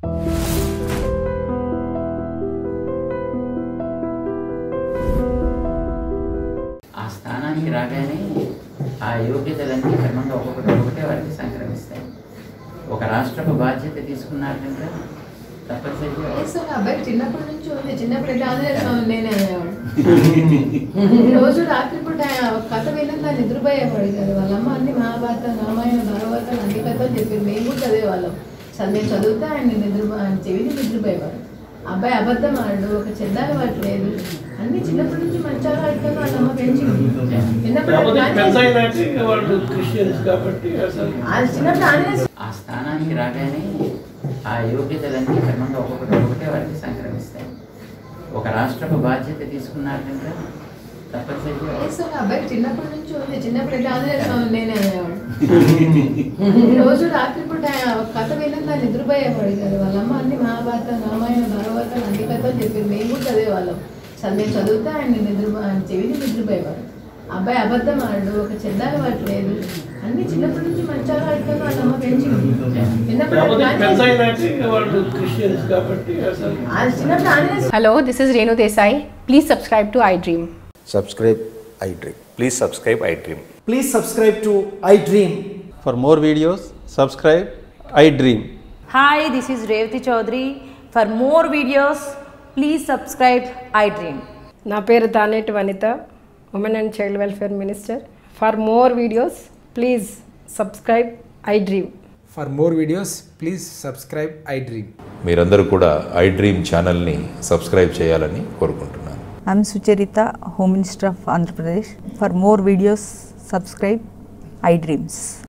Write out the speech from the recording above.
ఆ స్థానానికి రాగానే ఆ యోగ్యతలన్నీ క్రమంగా ఒక్కొక్కటి ఒక్కొక్కటే వారికి సంక్రమిస్తాయి ఒక రాష్ట్రపు బాధ్యత తీసుకున్నారంటే తప్పనిసరిగా ఎస్ ఒక అబ్బాయి చిన్నప్పటి నుంచి ఉంది చిన్నప్పుడు ఎట్లా ఆంజనేయ స్వామి నేనే అనేవాడు రోజు రాత్రి పూట కథ వినంగా నిద్రపోయేవాడు కదా వాళ్ళమ్మ అన్ని మహాభారతం రామాయణ భాగవతం అన్ని కథలు చెప్పింది మేము కూడా చదివేవాళ్ళం చదివి చదివితే ఆయన నిద్ర ఆయన చెవిని నిద్రపోయేవాడు అబ్బాయి అబద్ధం ఆడు ఒక చెడ్డ అలవాటు లేదు అన్ని చిన్నప్పటి నుంచి మంచి అలవాటుగా వాళ్ళ అమ్మ పెంచింది చిన్నప్పుడు కాకపోతే అట్లా పెద్ద అయినాక ఇక వాళ్ళు క్రిస్టియన్స్ కాబట్టి అసలు అది చిన్నప్పుడు ఆంజనేయ ఆ స్థానానికి రాగానే ఆ యోగ్యతలన్నీ క్రమంగా ఒక్కొక్కటి ఒక్కొక్కటే వారికి సంక్రమిస్తాయి ఒక రాష్ట్రపు బాధ్యత తీసుకున్నారంటే తప్పనిసరిగా ఎస్ ఒక అబ్బాయి చిన్నప్పటి నుంచి ఉంది చిన్నప్పుడు ఎట్లా ఆంజనేయ స్వామి నేనే అనేవాడు రోజు రాత్రి పూట కథ వినంగా నిద్రపోయేవాడు కదా వాళ్ళమ్మ అన్ని మహాభారతం రామాయణ భాగవతం అన్ని కథలు చెప్పింది మేము కూడా చదివేవాళ్ళం చదివి చదివితే ఆయన నిద్ర ఆయన చెవిని నిద్రపోయేవాడు అబ్బాయి అబద్ధం ఆడు ఒక చెడ్డ అలవాటు లేదు అన్ని చిన్నప్పటి నుంచి మంచి అలవాటుగా వాళ్ళ అమ్మ పెంచింది చిన్నప్పుడు కాకపోతే అట్లా పెద్ద అయినాక ఇక వాళ్ళు క్రిస్టియన్స్ కాబట్టి అసలు అది చిన్నప్పుడు Anjaneya Hello, this is Renu Desai. Please subscribe to iDream. subscribe iDream. Please subscribe iDream. Please subscribe to iDream. For more videos, subscribe iDream. Hi, this is Revati Chaudhary. For more videos, please subscribe iDream. నా పేరు Taneti Vanitha women and child welfare minister for more videos please subscribe iDream For more videos, please subscribe iDream. మీరందరూ కూడా iDream ఛానల్ని subscribe చేయాలని కోరుకుంటున్నాను I'm Sucharita, Home Minister of Andhra Pradesh. For more videos, subscribe iDreams.